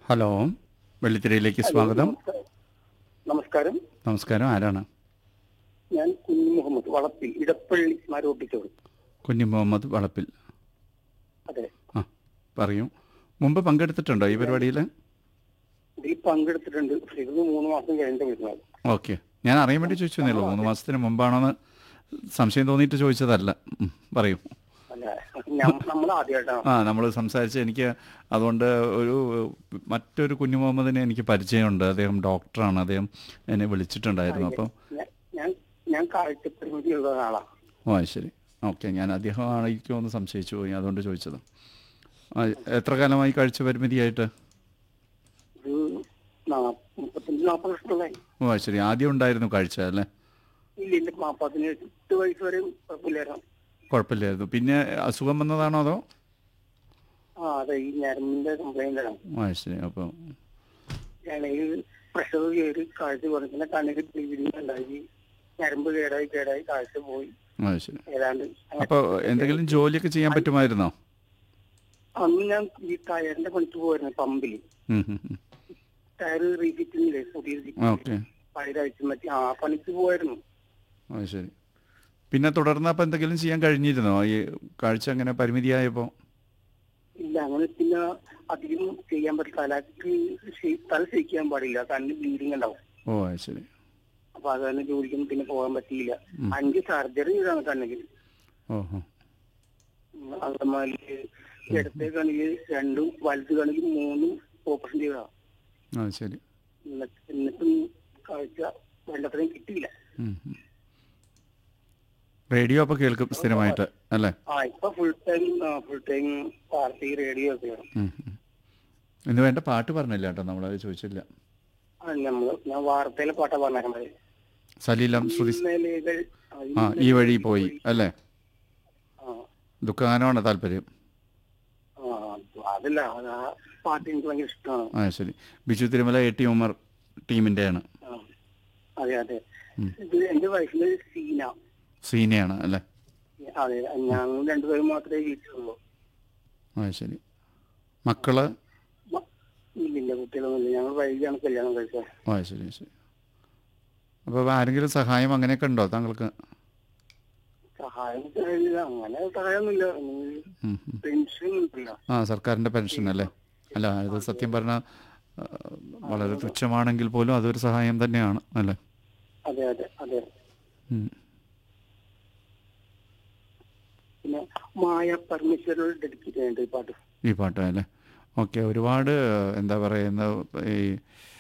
Hello വെള്ളിത്തിരയിലേക്ക് സ്വാഗതം നമസ്കാരം. നമസ്കാരം നമസ്കാരം ആരാണ് ഞാൻ കുഞ്ഞു മുഹമ്മദ് വളപ്പിൽ ഇടപ്പള്ളി മരോട്ടിച്ചോട് കുഞ്ഞു മുഹമ്മദ് വളപ്പിൽ അതെ ആ പറയൂ മുമ്പ് പങ്കെടുത്തിട്ടുണ്ടോ ഈ പരിപാടിയിൽ ഇതിൽ പങ്കെടുത്തിട്ടുണ്ട് പക്ഷെ ഇത് മൂന്ന് മാസം കഴിഞ്ഞിട്ട് വരുന്നത് ഓക്കെ ഞാൻ അറിയാൻ വേണ്ടി ചോദിച്ചതേ ഉള്ളൂ മൂന്ന് മാസത്തിന് മുമ്പാണോന്ന് സംശയം തോന്നിയിട്ട് ചോദിച്ചതല്ല ഉം, പറയൂ അല്ല നമ്മൾ ആദ്യമായിട്ടാണ് ആ നമ്മൾ സംസാരിച്ച് എനിക്ക് അതുകൊണ്ട് ഒരു മറ്റൊരു കുഞ്ഞു മുഹമ്മദിനെ എനിക്ക് പരിചയമുണ്ട് അദ്ദേഹം ഡോക്ടറാണ് അദ്ദേഹം എന്നെ വിളിച്ചിട്ടുണ്ടായിരുന്നു അപ്പം ഞാൻ- ഞാൻ ഞാൻ കാഴ്ചപരിമിതി ഉള്ള ആളാ ഓ അത് ശരി ഓക്കെ ഞാൻ അദ്ദേഹം ആയിരിക്കുമോ എന്ന് സംശയിച്ചു പോയി അതുകൊണ്ട് ചോദിച്ചത് ആ, എത്ര കാലമായി കാഴ്ച പരിമിതിയായിട്ട് ഒരു നാ- മുപ്പത്തഞ്ച് നാൽപ്പത് വർഷമുള്ളതായി ഓ അത് ശരി ആദ്യം ഉണ്ടായിരുന്നു കാഴ്ച അല്ലേ ഇല്ല ഇല്ല മാ- പതിനെട്ട് വയസ്സ് വരെ കുഴപ്പമില്ലായിരുന്നു കുഴപ്പമില്ലായിരുന്നു പിന്നെ അസുഖം വന്നതാണോ അതോ ആ അതെ ഈ ഞരമ്പിന്റെ കംപ്ലൈന്റ് ആണ് ഓ അത് ശരി അപ്പോൾ ഞാൻ ഈ പ്രഷർ കയറി കാഴ്ച കുറഞ്ഞ കണ്ണിന് ബ്ലീഡിങ് ഉണ്ടായി ഞരമ്പ് കേടായി കേടായി കാഴ്ച പോയി ഓ അത് ശരി ഏതാണ്ട് അങ്ങനെ അപ്പോൾ എന്തെങ്കിലും ജോലിയൊക്കെ ചെയ്യാൻ പറ്റുമായിരുന്നോ അന്ന് ഞാൻ ഈ ടയറിന്റെ പണിക്ക് പോയിരുന്നു പമ്പിൽ ഉം, ഉം, ഉം. ടയർ റീഫിറ്റിംഗില്ലേ പുതിയ ഓക്കെ പഴയതാഴ്ച മറ്റേ ആ പണിക്ക് പോയിരുന്നു ഓ അത് ശരി പിന്നെ തുടർന്ന് അപ്പോൾ എന്തെങ്കിലും ചെയ്യാൻ കഴിഞ്ഞിരുന്നോ ഈ കാഴ്ച അങ്ങനെ പരിമിതിയായപ്പോൾ ഇല്ല അങ്ങനെ പിന്നെ അധികം ചെയ്യാൻ പറ്റില്ല തലക്ക് ഷെ- തല ശരിക്കാൻ പാടില്ല കണ്ണ് ബ്ലീഡിങ് ഉണ്ടാവും ഓ അത് ശരി അപ്പൊ അത് തന്നെ ജോലിക്കൊന്നും പിന്നെ പോകാൻ പറ്റിയില്ല അഞ്ച് സർജറി ചെയ്താണ് കണ്ണിൽ ഓഹോ അതേമാതിരി ഇടത്തെ കണ്ണില് രണ്ടും വലത് കണ്ണില് മൂന്നും ഓപ്പറേഷൻ ചെയ്തതാ അത് ശരി എന്നിട്ട് എന്നിട്ടും കാഴ്ച വേണ്ടത്രയും കിട്ടിയില്ല ഉം, ഉം. റേഡിയോ അപ്പോൾ കേൾക്കും സ്ഥിരമായിട്ട് അല്ലേ ആ ഇപ്പൊ full time full time party radio ഒക്കെയാണ് ഉം, ഉം. ഇന്ന് വേണ്ട പാട്ട് പറഞ്ഞില്ല കേട്ടോ നമ്മളത് ചോദിച്ചില്ല ആ നമ്മള് ഞാൻ വാർത്തയിലെ പാട്ടാ പറഞ്ഞേക്കണത് സലീലം ശ്രുതി ഇന്നലെകൾ ആ ഈ വഴി പോയി അല്ലേ ആ ദുഃഖഗാനമാണ് താല്പര്യം ആ, അതല്ല അത് ആ പാട്ട് എനിക്ക് ഭയങ്കര ഇഷ്ടമാണ് ആ ശരി ബിജു തിരുമല എ ടി ഉമർ ടീമിൻ്റെയാണ് ആ. അതെ അതെ ഇത് എന്റെ വയസ്സില് സീന സീനയാണ് അല്ലേ അതെ ഞങ്ങൾ രണ്ടുപേരും മാത്രമേ വീട്ടിലുള്ളൂ ആ ശരി മക്കള് മ- ഇല്ലില്ല കുട്ടികളൊന്നുമില്ല ഞങ്ങൾ വൈകിയാണ് കല്യാണം കഴിച്ചത് ആ ശരി ശരി അപ്പോൾ ആരെങ്കിലും സഹായം അങ്ങനെയൊക്കെ ഉണ്ടോ താങ്കൾക്ക് സഹായം ചെയ്യില്ല. അങ്ങനെ സഹായമൊന്നുമില്ല ഉം, ഉം. പെൻഷൻ ഉണ്ടല്ലോ ആ സർക്കാരിൻ്റെ പെൻഷൻ അല്ലേ അല്ല ഇത് സത്യം പറഞ്ഞാൽ ആ, വളരെ തുച്ഛമാണെങ്കിൽ പോലും അതൊരു സഹായം തന്നെയാണ് അല്ലേ അതെ അതെ അതെ ഉം. പിന്നെ മായ പരമേശ്വരോട് ഡെഡിക്കേറ്റ് ചെയ്യേണ്ട ഈ പാട്ട് ഈ പാട്ട് അല്ലേ ഓക്കെ ഒരുപാട് എന്താ പറയുന്ന ഈ